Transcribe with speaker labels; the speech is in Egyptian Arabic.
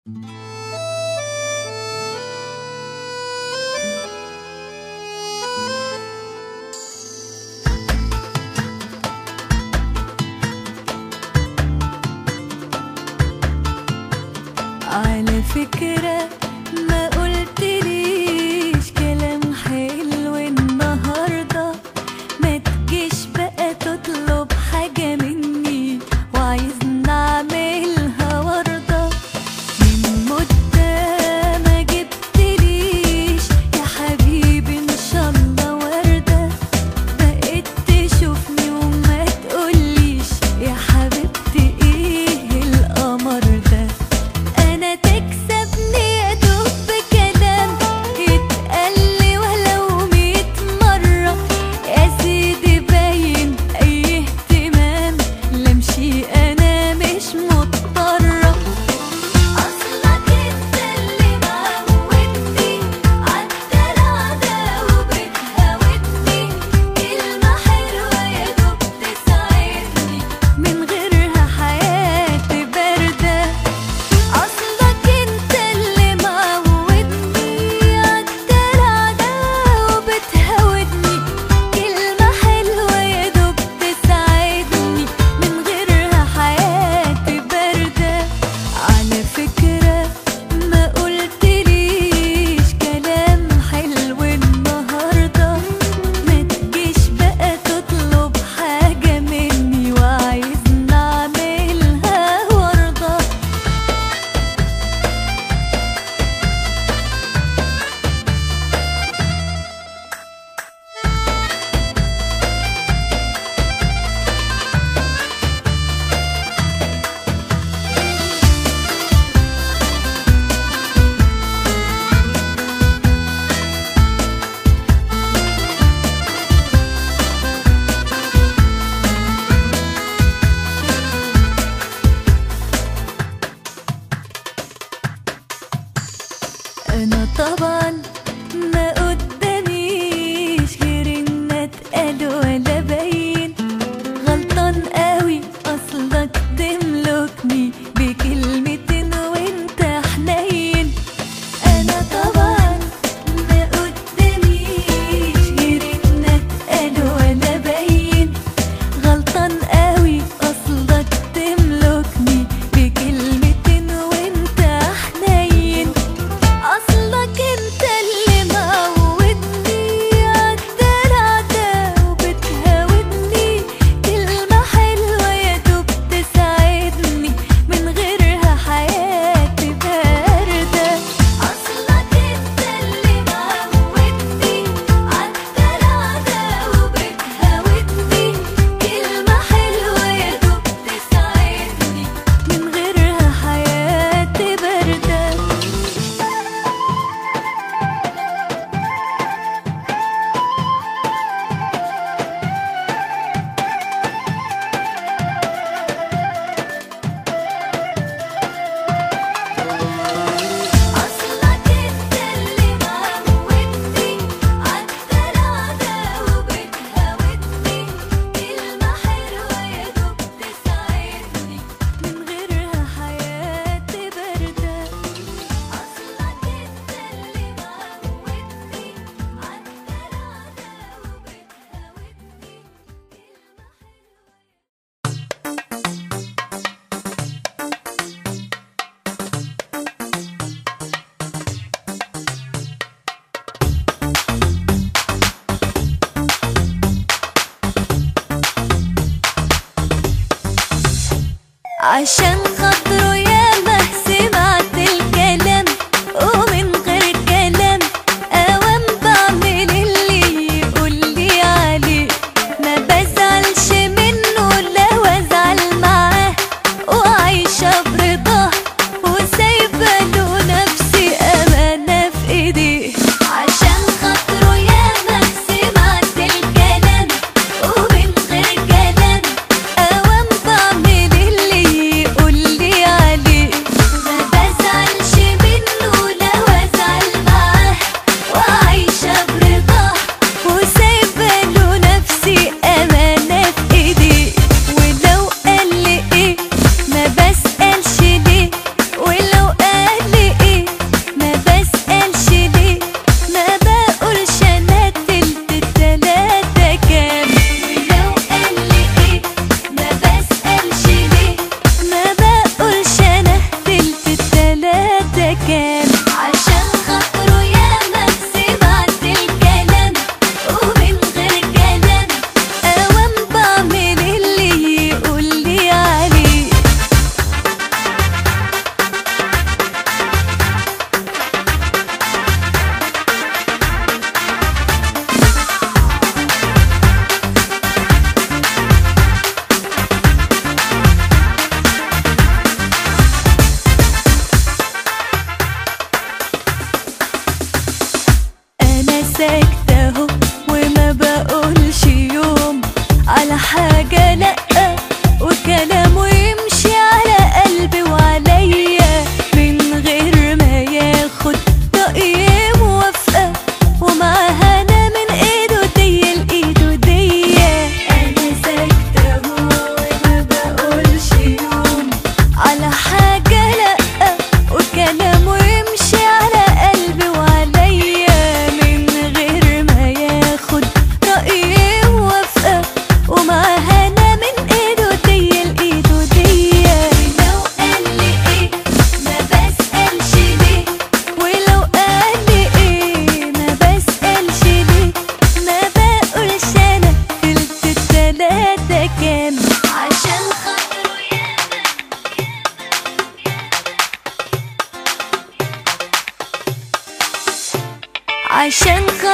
Speaker 1: على فكرة ما قلتليش كلام حلو النهاردة ما تجيش بقى تطلب حاجة مني وعايزني اعملها وردة من مدة ما جبتليش يا حبيبي ان شاء الله وردة بقيت تشوفني وما تقوليش يا حبيبتي ايه القمر ده انا تكسبني يا دوب بكلام يتقال ولو ميت مرة يا سيدي باين اي اهتمام لمشي انا مش مضطرة اصلك انت اللي معودني عالدلع ده وبتهاودني كلمة حلوة يا دوب تساعدني من غيرها حياتي باردة أصلك أنت اللي معودني عالدلع ده وبتهاودني كلمة حلوة يا دوب تساعدني من غيرها حياتي باردة على فكرة ما قلتليش كلام حلو النهاردة ما تجيش بقى تطلب حاجة مني وعايزني أعملها وردة انا طبعا ما قداميش غير ان اتقال ولا باين غلطان قوي اصلك تملكني بكلمتين وانت حنين انا طبعا ما قداميش غير ان اتقال ولا باين غلطان قوي اصلك تملكني بكلمتين وانت حنين اصلك انت اللي معودني عالدلع ده وبتهاودني كلمة حلوة يا دوب تساعدني من غيرها حياتي باردة اصلك انت اللي معودني عالدلع ده وبتهاودني كلمة حلوة يا دوب تساعدني من غيرها حياتي باردة أصلك أنت اللي معودني عالدلع ده وبتهاودني كلمة حلوة يا دوب تساعدني من غيرها حياتي باردة أصلك أنت اللي معودني عالدلع ده وبتهاودني كلمة حلوة عشان خاطره يا ما سمعت الكلام ومن غير كلام اوام بعمل اللي يقولي عليه ما بزعلش منه لو ازعل معاه وعايشة برضاه وسايبة له نفسي امانة في ايديه عشان خاطره يا ما سمعت الكلام ومن غير كلام اوام بعمل اللي عشان خاطر